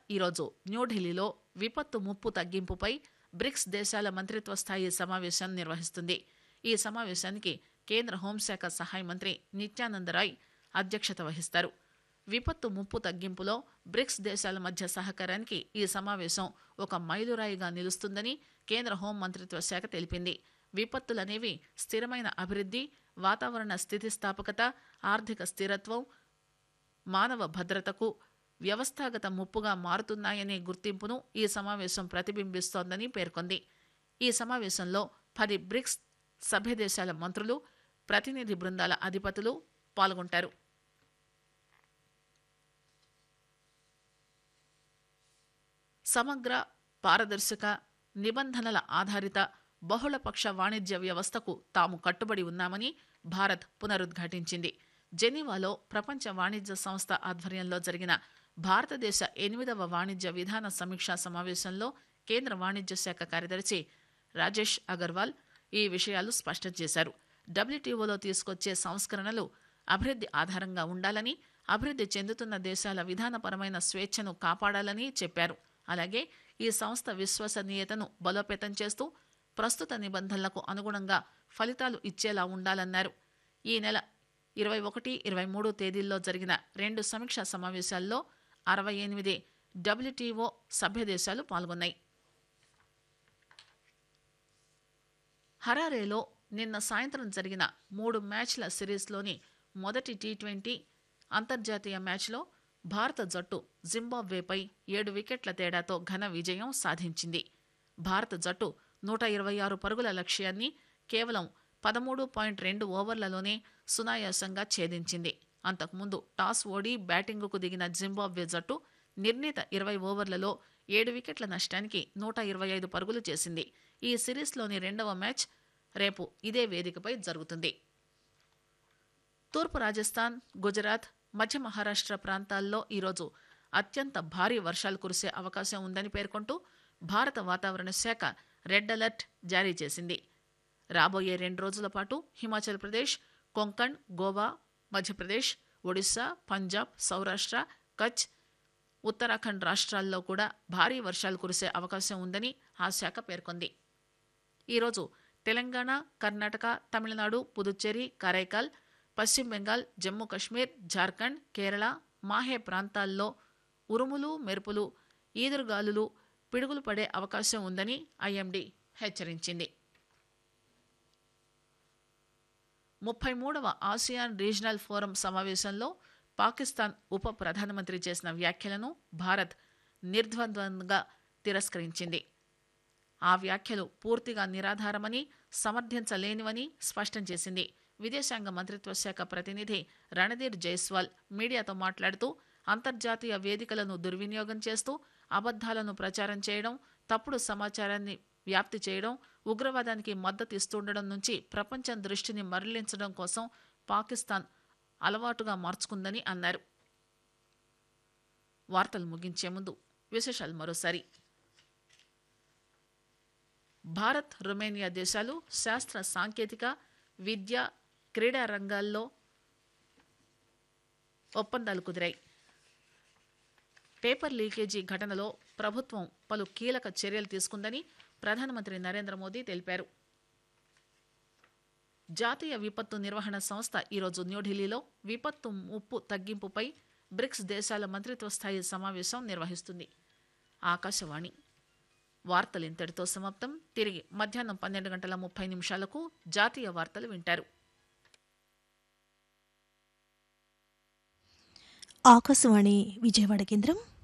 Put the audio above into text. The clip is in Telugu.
ఈరోజు న్యూఢిల్లీలో విపత్తు ముప్పు తగ్గింపుపై బ్రిక్స్ దేశాల మంత్రిత్వ స్థాయి సమావేశం నిర్వహిస్తుంది ఈ సమావేశానికి కేంద్ర హోంశాఖ సహాయ మంత్రి నిత్యానందరాయ్ అధ్యక్షత వహిస్తారు విపత్తు ముప్పు తగ్గింపులో బ్రిక్స్ దేశాల మధ్య సహకారానికి ఈ సమావేశం ఒక మైలురాయిగా నిలుస్తుందని కేంద్ర హోం మంత్రిత్వ శాఖ తెలిపింది విపత్తులనేవి స్థిరమైన అభివృద్ధి వాతావరణ స్థితిస్థాపకత ఆర్థిక స్థిరత్వం మానవ భద్రతకు వ్యవస్థాగత ముప్పుగా మారుతున్నాయనే గుర్తింపును ఈ సమావేశం ప్రతిబింబిస్తోందని పేర్కొంది ఈ సమావేశంలో పది బ్రిక్స్ సభ్య దేశాల మంత్రులు ప్రతినిధి బృందాల అధిపతులు పాల్గొంటారు సమగ్ర పారదర్శక నిబంధనల ఆధారిత బహుళపక్ష వాణిజ్య వ్యవస్థకు తాము కట్టుబడి ఉన్నామని భారత్ పునరుద్ఘాటించింది జెనీవాలో ప్రపంచ వాణిజ్య సంస్థ ఆధ్వర్యంలో జరిగిన భారతదేశ ఎనిమిదవ వాణిజ్య విధాన సమీక్షా సమావేశంలో కేంద్ర వాణిజ్య శాఖ కార్యదర్శి రాజేష్ అగర్వాల్ ఈ విషయాలు స్పష్టం చేశారు డబ్ల్యూటీఓలో తీసుకొచ్చే సంస్కరణలు అభివృద్ధి ఆధారంగా ఉండాలని అభివృద్ధి చెందుతున్న దేశాల విధానపరమైన స్వేచ్ఛను కాపాడాలని చెప్పారు అలాగే ఈ సంస్థ విశ్వసనీయతను బలోపేతం చేస్తూ ప్రస్తుత నిబంధనలకు అనుగుణంగా ఫలితాలు ఇచ్చేలా ఉండాలన్నారు ఈ నెల ఇరవై ఒకటి ఇరవై మూడు తేదీల్లో జరిగిన రెండు సమీక్షా సమావేశాల్లో అరవై ఎనిమిది డబ్ల్యూటీఓ సభ్య దేశాలు పాల్గొన్నాయి హరారేలో నిన్న సాయంత్రం జరిగిన మూడు మ్యాచ్ల సిరీస్లోని మొదటి టీ ట్వంటీ అంతర్జాతీయ మ్యాచ్లో భారత జట్టు జింబాబ్వేపై ఏడు వికెట్ల తేడాతో ఘన విజయం సాధించింది భారత జట్టు నూట ఇరవై ఆరు పరుగుల లక్ష్యాన్ని కేవలం పదమూడు పాయింట్ రెండు ఓవర్లలోనే సునాయాసంగా ఛేదించింది అంతకుముందు టాస్ ఓడి బ్యాటింగుకు దిగిన జింబాబ్వే జట్టు నిర్ణీత ఇరవై ఓవర్లలో ఏడు వికెట్ల నష్టానికి నూట ఇరవై ఐదు పరుగులు చేసింది ఈ సిరీస్లోని రెండవ మ్యాచ్ రేపు ఇదే వేదికపై జరుగుతుంది తూర్పు రాజస్థాన్ గుజరాత్ మధ్య మహారాష్ట్ర ప్రాంతాల్లో ఈరోజు అత్యంత భారీ వర్షాలు కురిసే అవకాశం ఉందని పేర్కొంటూ భారత వాతావరణ శాఖ రెడ్ అలర్ట్ జారీ చేసింది రాబోయే రెండు రోజుల పాటు హిమాచల్ ప్రదేశ్ కొంకణ్ గోవా మధ్యప్రదేశ్ ఒడిశా పంజాబ్ సౌరాష్ట్ర కచ్ ఉత్తరాఖండ్ రాష్ట్రాల్లో కూడా భారీ వర్షాలు కురిసే అవకాశం ఉందని ఆ శాఖ పేర్కొంది ఈరోజు తెలంగాణ కర్ణాటక తమిళనాడు పుదుచ్చేరి కరైకాల్ పశ్చిమ బెంగాల్ జమ్మూ కశ్మీర్ జార్ఖండ్ కేరళ మాహే ప్రాంతాల్లో ఉరుములు మెరుపులు ఈదురుగాలులు పిడుగులు పడే అవకాశం ఉందని ఐఎండీ హెచ్చరించింది ముప్పై మూడవ ఆసియాన్ రీజనల్ ఫోరం సమావేశంలో పాకిస్తాన్ ఉప ప్రధానమంత్రి చేసిన వ్యాఖ్యలను భారత్ నిర్ద్వంద్వంగా తిరస్కరించింది ఆ వ్యాఖ్యలు పూర్తిగా నిరాధారమని సమర్థించలేనివని స్పష్టం చేసింది విదేశాంగ మంత్రిత్వ శాఖ ప్రతినిధి రణధీర్ జైస్వాల్ మీడియాతో మాట్లాడుతూ అంతర్జాతీయ వేదికలను దుర్వినియోగం చేస్తూ అబద్దాలను ప్రచారం చేయడం తప్పుడు సమాచారాన్ని వ్యాప్తి చేయడం ఉగ్రవాదానికి మద్దతు ఇస్తుండడం నుంచి ప్రపంచం దృష్టిని మరలించడం కోసం పాకిస్తాన్ అలవాటుగా మార్చుకుందని అన్నారు వార్తలు ముగించే ముందు విశేషాలు మరోసారి భారత్ రొమేనియా దేశాలు శాస్త్ర సాంకేతిక విద్య క్రీడా రంగాల్లో ఒప్పందాలు కుదిరాయి పేపర్ లీకేజీ ఘటనలో ప్రభుత్వం పలు కీలక చర్యలు తీసుకుందని ప్రధానమంత్రి నరేంద్ర మోదీ తెలిపారు జాతీయ విపత్తు నిర్వహణ సంస్థ ఈరోజు న్యూఢిల్లీలో విపత్తు ముప్పు తగ్గింపుపై బ్రిక్స్ దేశాల మంత్రిత్వ స్థాయి సమావేశం నిర్వహిస్తుంది ఆకాశవాణి వార్తలు ఇంతటితో సమాప్తం తిరిగి మధ్యాహ్నం పన్నెండు గంటల ముప్పై నిమిషాలకు జాతీయ వార్తలు వింటారు ఆకాశవాణి విజయవాడ కేంద్రం